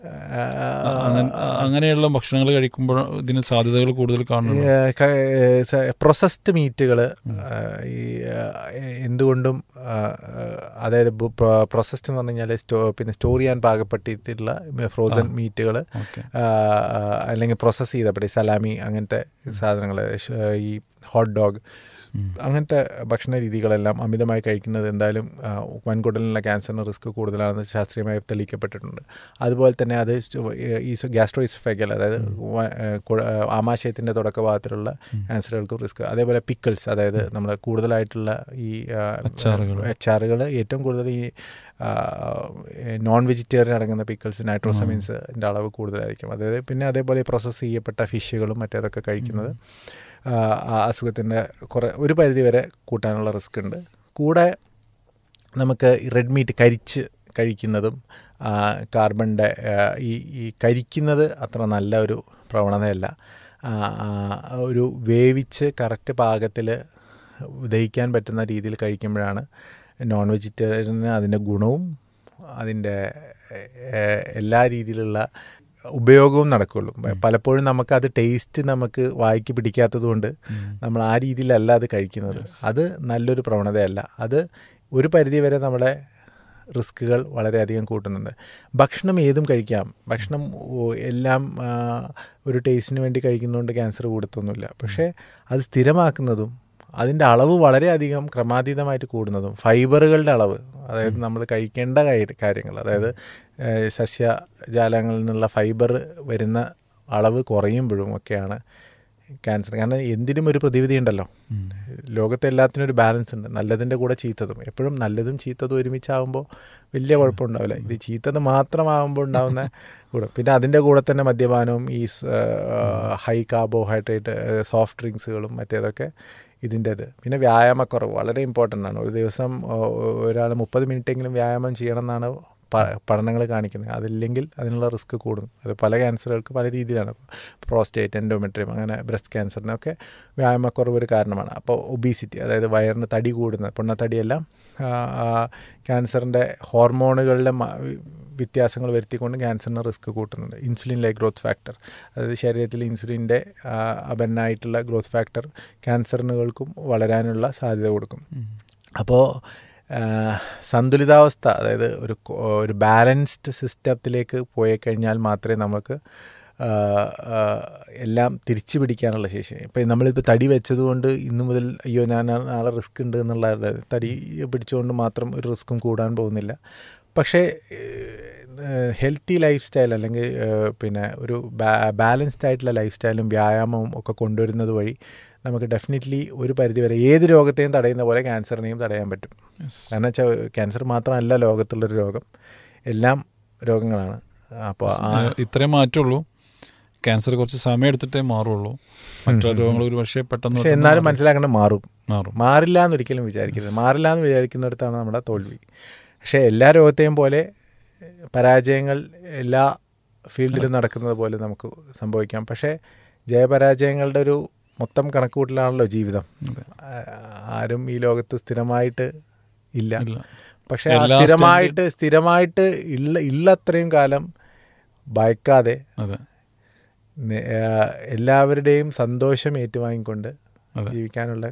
അങ്ങനെ- അങ്ങനെയുള്ള ഭക്ഷണങ്ങൾ കഴിക്കുമ്പോൾ ഇതിന് സാധ്യതകൾ കൂടുതൽ കാണുന്നു പ്രൊസസ്ഡ് മീറ്റുകൾ ഈ ആ, എന്തുകൊണ്ടും ആ, ആ, അതായത് പ്രൊസസ്ഡ് എന്ന് പറഞ്ഞു കഴിഞ്ഞാൽ സ്റ്റോ പിന്നെ സ്റ്റോർ ചെയ്യാൻ പാകപ്പെട്ടിട്ടുള്ള ഫ്രോസൺ മീറ്റുകൾ ഓക്കെ അല്ലെങ്കിൽ പ്രോസസ്സ് ചെയ്തപ്പെട്ട ഈ സലാമി അങ്ങനത്തെ സാധനങ്ങൾ ഈ ഹോട്ട് ഡോഗ് അങ്ങനത്തെ ഭക്ഷണ രീതികളെല്ലാം അമിതമായി കഴിക്കുന്നത് എന്തായാലും ആ, വൻകുടലിനുള്ള ക്യാൻസറിന് റിസ്ക് കൂടുതലാണെന്ന് ശാസ്ത്രീയമായി തെളിയിക്കപ്പെട്ടിട്ടുണ്ട് അതുപോലെ തന്നെ അത് സ്റ്റോ- ഈ ഗ്യാസ്ട്രോയിസഫെഗൽ അതായത് വ- ഏ, കുഴ- ഏ, ആമാശയത്തിൻ്റെ തുടക്കഭാഗത്തിലുള്ള ക്യാൻസറുകൾക്കും റിസ്ക് അതേപോലെ പിക്കിൾസ് അതായത് നമ്മുടെ കൂടുതലായിട്ടുള്ള ഈ അച്ചാറുകൾ. അച്ചാറുകൾ ഏറ്റവും കൂടുതൽ ഈ നോൺ വെജിറ്റേറിയൻ അടങ്ങുന്ന പിക്കിൾസ് നൈട്രോസമീൻസിൻ്റെ അളവ് കൂടുതലായിരിക്കും അതായത് പിന്നെ അതേപോലെ പ്രോസസ്സ് ചെയ്യപ്പെട്ട ഫിഷുകളും മറ്റേതൊക്കെ കഴിക്കുന്നത് ആ, ആ അസുഖത്തിൻ്റെ കുറേ ഒരു പരിധി വരെ കൂട്ടാനുള്ള റിസ്ക് ഉണ്ട് കൂടെ നമുക്ക് റെഡ് മീറ്റ് കരിച്ച് കഴിക്കുന്നതും ആ, കാർബണിൻ്റെ ആ, ഈ ഈ കരിക്കുന്നത് അത്ര നല്ല ഒരു പ്രവണതയല്ല ആ, ആ, ഒരു വേവിച്ച് കറക്റ്റ് പാകത്തിൽ ദഹിക്കാൻ പറ്റുന്ന രീതിയിൽ കഴിക്കുമ്പോഴാണ് നോൺ വെജിറ്റേറിയന് അതിൻ്റെ ഗുണവും അതിൻ്റെ ഏഹ്, എല്ലാ രീതിയിലുള്ള ഉപയോഗവും നടക്കുള്ളൂ പലപ്പോഴും നമുക്ക് അത് ടേസ്റ്റ് നമുക്ക് വായിക്ക് പിടിക്കാത്തത് കൊണ്ട് നമ്മൾ ആ രീതിയിലല്ല അത് കഴിക്കുന്നത് അത് നല്ലൊരു പ്രവണതയല്ല അത് ഒരു പരിധി വരെ നമ്മുടെ റിസ്കുകൾ വളരെയധികം കൂട്ടുന്നുണ്ട് ഭക്ഷണം ഏതും കഴിക്കാം ഭക്ഷണം ഓ, എല്ലാം ആ, ഒരു ടേസ്റ്റിന് വേണ്ടി കഴിക്കുന്നതുകൊണ്ട് ക്യാൻസർ കൂടത്തൊന്നുമില്ല പക്ഷേ അത് സ്ഥിരമാക്കുന്നതും അതിൻ്റെ അളവ് വളരെയധികം ക്രമാതീതമായിട്ട് കൂടുന്നതും ഫൈബറുകളുടെ അളവ് അതായത് നമ്മൾ കഴിക്കേണ്ട കാര്യ- കാര്യങ്ങൾ അതായത് ഏഹ്, സസ്യജാലങ്ങളിൽ നിന്നുള്ള ഫൈബർ വരുന്ന അളവ് കുറയുമ്പോഴും ഒക്കെയാണ് ക്യാൻസർ കാരണം എന്തിനും ഒരു പ്രതിവിധി ഉണ്ടല്ലോ ലോകത്തെ എല്ലാത്തിനും ഒരു ബാലൻസ് ഉണ്ട് നല്ലതിൻ്റെ കൂടെ ചീത്തതും എപ്പോഴും നല്ലതും ചീത്തതും ഒരുമിച്ചാകുമ്പോൾ വലിയ കുഴപ്പമുണ്ടാവില്ല ഇത് ചീത്തത് മാത്രമാകുമ്പോൾ ഉണ്ടാകുന്ന കൂടെ പിന്നെ അതിൻ്റെ കൂടെ തന്നെ മദ്യപാനവും ഈ ഹൈ കാർബോഹൈഡ്രേറ്റ് സോഫ്റ്റ് ഡ്രിങ്ക്സുകളും മറ്റേതൊക്കെ ഇതിൻ്റേത് പിന്നെ വ്യായാമക്കുറവ് വളരെ ഇമ്പോർട്ടൻ്റ് ആണ് ഒരു ദിവസം ഒരാൾ മുപ്പത് മിനിറ്റെങ്കിലും വ്യായാമം ചെയ്യണം എന്നാണ് പഠനങ്ങൾ കാണിക്കുന്നത് അതില്ലെങ്കിൽ അതിനുള്ള റിസ്ക് കൂടും അത് പല ക്യാൻസറുകൾക്ക് പല രീതിയിലാണ് പ്രോസ്റ്റേറ്റ് എൻഡോമെട്രിയം അങ്ങനെ ബ്രസ്റ്റ് ക്യാൻസറിനൊക്കെ വ്യായാമക്കുറവ് ഒരു കാരണമാണ് അപ്പോൾ ഒബീസിറ്റി അതായത് വയറിന് തടി കൂടുന്ന പൊണ്ണത്തടിയെല്ലാം ക്യാൻസറിൻ്റെ ഹോർമോണുകളുടെ മ- വ്യത്യാസങ്ങൾ വരുത്തിക്കൊണ്ട് ക്യാൻസറിന് റിസ്ക് കൂട്ടുന്നുണ്ട് ഇൻസുലിൻ ലൈക്ക് ഗ്രോത്ത് ഫാക്ടർ അതായത് ശരീരത്തിൽ ഇൻസുലിൻ്റെ അപരനായിട്ടുള്ള ഗ്രോത്ത് ഫാക്ടർ ക്യാൻസറിനുകൾക്കും വളരാനുള്ള സാധ്യത കൊടുക്കും അപ്പോൾ സന്തുലിതാവസ്ഥ അതായത് ഒരു കൊ- ഒരു ബാലൻസ്ഡ് സിസ്റ്റത്തിലേക്ക് പോയി കഴിഞ്ഞാൽ മാത്രമേ നമുക്ക് ആ, ആ, എല്ലാം തിരിച്ചു പിടിക്കാനുള്ള ശേഷി ഇപ്പം നമ്മളിപ്പോൾ തടി വെച്ചതുകൊണ്ട് ഇന്നു മുതൽ അയ്യോ ഞാൻ നാ- നാളെ റിസ്ക് ഉണ്ട് എന്നുള്ള തടി പിടിച്ചുകൊണ്ട് മാത്രം ഒരു റിസ്ക്കും കൂടാൻ പോകുന്നില്ല പക്ഷേ ഹെൽത്തി ലൈഫ് സ്റ്റൈൽ അല്ലെങ്കിൽ ഏഹ്, പിന്നെ ഒരു ബാലൻസ്ഡ് ആയിട്ടുള്ള ലൈഫ് സ്റ്റൈലും വ്യായാമവും ഒക്കെ കൊണ്ടുവരുന്നത് വഴി നമുക്ക് ഡെഫിനറ്റ്ലി ഒരു പരിധി വരെ ഏത് രോഗത്തെയും തടയുന്ന പോലെ ക്യാൻസറിനെയും തടയാൻ പറ്റും കാരണം വെച്ചാൽ ക്യാൻസർ മാത്രമല്ല ലോകത്തുള്ളൊരു രോഗം എല്ലാം രോഗങ്ങളാണ് അപ്പോൾ ആ ഇത്രയും മാറ്റുള്ളൂ ക്യാൻസർ കുറച്ച് സമയം എടുത്തിട്ടേ മാറുള്ളൂ മറ്റുള്ള രോഗങ്ങൾ ഒരു പക്ഷേ പെട്ടെന്ന് പക്ഷെ എന്നാലും മനസ്സിലാക്കേണ്ടത് മാറും മാറും മാറില്ല എന്ന് ഒരിക്കലും വിചാരിക്കരുത് മാറില്ല എന്ന് വിചാരിക്കുന്നിടത്താണ് നമ്മുടെ തോൽവി പക്ഷേ എല്ലാ രോഗത്തെയും പോലെ പരാജയങ്ങൾ എല്ലാ ഫീൽഡിലും നടക്കുന്നത് പോലെ നമുക്ക് സംഭവിക്കാം പക്ഷേ ജയപരാജയങ്ങളുടെ ഒരു മൊത്തം കണക്കുകൂട്ടലാണല്ലോ ജീവിതം ആ- ആരും ഈ ലോകത്ത് സ്ഥിരമായിട്ട് ഇല്ല ഇല്ല. പക്ഷേ ആ എല്ലാ സ്ഥിരമായിട്ട് സ്ഥിരമായിട്ട് ഉള്ള ഉള്ളത്രയും കാലം ഭയക്കാതെ അതെ നെ- ആ, എല്ലാവരുടെയും സന്തോഷം ഏറ്റുവാങ്ങിക്കൊണ്ട് അതെ. ജീവിക്കാനുള്ള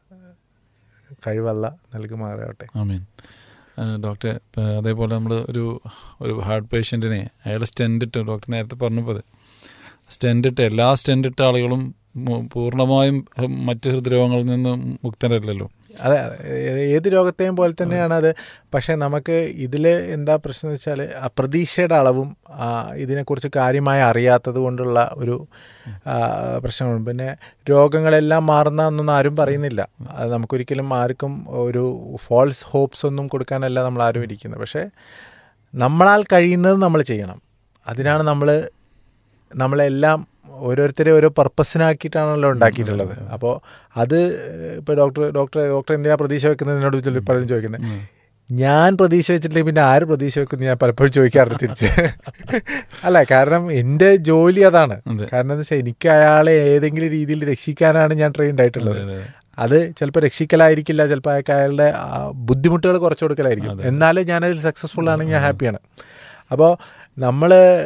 കഴിവല്ല നൽകുമാറാവട്ടെ ആമീൻ ആ, ഡോക്ടറെ ഇപ്പം അതേപോലെ നമ്മൾ ഒരു ഒരു ഹാർട്ട് പേഷ്യൻറ്റിനെ അയാൾ സ്റ്റെൻഡ് ഇട്ട് ഡോക്ടർ നേരത്തെ പറഞ്ഞപ്പോൾ സ്റ്റെൻഡ് ഇട്ട് എല്ലാ സ്റ്റെൻഡ് ഇട്ട ആളുകളും മു- പൂർണ്ണമായും ഹ് മറ്റ് ഹൃദ്രോഗങ്ങളിൽ നിന്ന് മുക്തരല്ലല്ലോ അതെ അതെ. ഏ- ഏത് രോഗത്തെയും പോലെ തന്നെയാണ് അത് പക്ഷേ നമുക്ക് ഇതിൽ എന്താ പ്രശ്നം എന്ന് വെച്ചാൽ അപ്രതീക്ഷയുടെ അളവും ആ, ഇതിനെക്കുറിച്ച് കാര്യമായി അറിയാത്തത് കൊണ്ടുള്ള ഒരു ആ, പ്രശ്നങ്ങളുണ്ട് പിന്നെ രോഗങ്ങളെല്ലാം മാറുന്ന എന്നൊന്നും ആരും പറയുന്നില്ല അത് നമുക്കൊരിക്കലും ആർക്കും ഒരു ഫോൾസ് ഹോപ്സ് ഒന്നും കൊടുക്കാനല്ല നമ്മൾ ആരും ഇരിക്കുന്നത് പക്ഷേ നമ്മളാൽ കഴിയുന്നത് നമ്മൾ ചെയ്യണം അതിനാണ് നമ്മൾ നമ്മളെല്ലാം ഓരോരുത്തരെ ഓരോ പർപ്പസിനാക്കിയിട്ടാണല്ലോ ഉണ്ടാക്കിയിട്ടുള്ളത് അപ്പോൾ അത് ഇപ്പോൾ ഡോക്ടർ ഡോക്ടർ ഡോക്ടർ എന്തിനാ പ്രതീക്ഷ വെക്കുന്നത് എന്നോട് ചില- പലരും ചോദിക്കുന്നത് ഞാൻ പ്രതീക്ഷ വെച്ചിട്ടില്ലെങ്കിൽ പിന്നെ ആര് പ്രതീക്ഷ വെക്കുന്നു ഞാൻ പലപ്പോഴും ചോദിക്കാറുണ്ട് തിരിച്ച് അല്ല കാരണം എൻ്റെ ജോലി അതാണ് അതെ. കാരണം എന്താ വെച്ചാൽ എനിക്ക് അയാളെ ഏതെങ്കിലും രീതിയിൽ രക്ഷിക്കാനാണ് ഞാൻ ട്രെയിൻഡ് ആയിട്ടുള്ളത് അതെ, അതെ. അത് ചിലപ്പോൾ രക്ഷിക്കലായിരിക്കില്ല ചിലപ്പോൾ അയാൾക്ക് അയാളുടെ ആ, ബുദ്ധിമുട്ടുകൾ കുറച്ച് കൊടുക്കലായിരിക്കും എന്നാലും ഞാനതിൽ സക്സസ്ഫുൾ ആണെങ്കിൽ ഞാൻ ഹാപ്പിയാണ് അപ്പോൾ നമ്മൾ